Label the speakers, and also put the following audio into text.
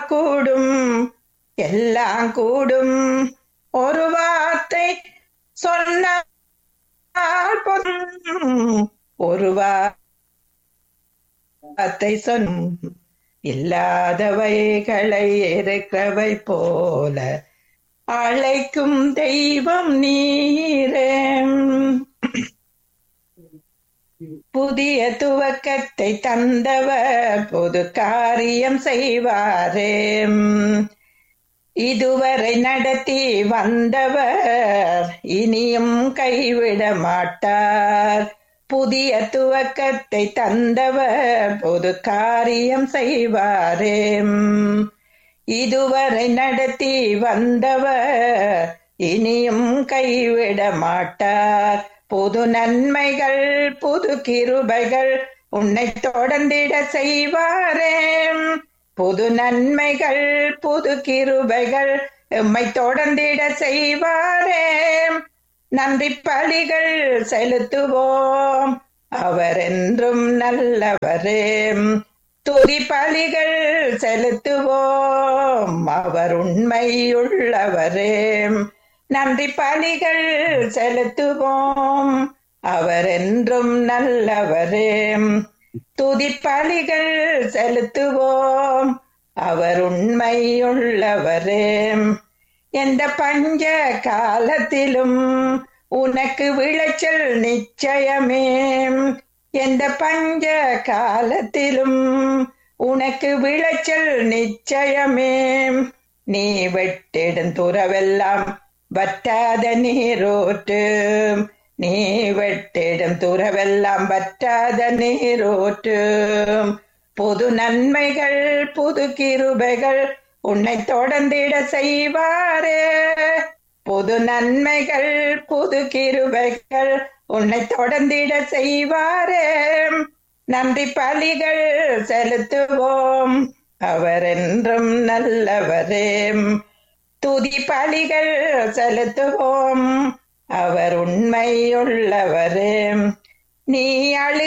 Speaker 1: கூடும் எல்லாம் கூடும் ஒரு வார்த்தை சொன்னால் போதும் ஒரு வார்த்தை சொன்னும் இல்லாதவைகளை இருக்கிறவை போல அழைக்கும் தெய்வம் நீரே புதிய துவக்கத்தை தந்தவர் பொது காரியம் செய்வாரே இதுவரை நடத்தி வந்தவர் இனியும் கைவிட மாட்டார் புதிய துவக்கத்தை தந்தவர் பொது காரியம் செய்வாரே இதுவரை நடத்தி வந்தவர் இனியும் கைவிட மாட்டார் புது நன்மைகள் புது கிருபைகள் உன்னை தொடர்ந்திட செய்வாரே புது நன்மைகள் புது கிருபைகள் எம்மை தொடர்ந்திட செய்வாரே நன்றி பலிகள் செலுத்துவோம் அவர் என்றும் நல்லவரே துதி பலிகள் செலுத்துவோம் அவர் உண்மையுள்ளவரே நன்றி பலிகள் செலுத்துவோம் அவர் என்றும் நல்லவரே துதி பலிகள் செலுத்துவோம் அவர் உண்மையுள்ளவரே எந்த பஞ்ச காலத்திலும் உனக்கு விளைச்சல் நிச்சயமே எந்த பஞ்ச காலத்திலும் உனக்கு விளைச்சல் நிச்சயமே நீ வெட்டிடும் துறவெல்லாம் வற்றாத நீரோட்டு நீ வெட்டிடும் துறவெல்லாம் வற்றாத நீரோட்டு புது நன்மைகள் புது கிருபைகள் உன்னை தொடர்ந்திட செய்வாரே புது நன்மைகள் புது கிருபைகள் உன்னை தொடர்ந்திட செய்வாரே நன்றி பலிகள் செலுத்துவோம் அவர் என்றும் நல்லவரே துதி பலிகள் செலுத்துவோம் அவர் உண்மையுள்ளவரே நீ அழு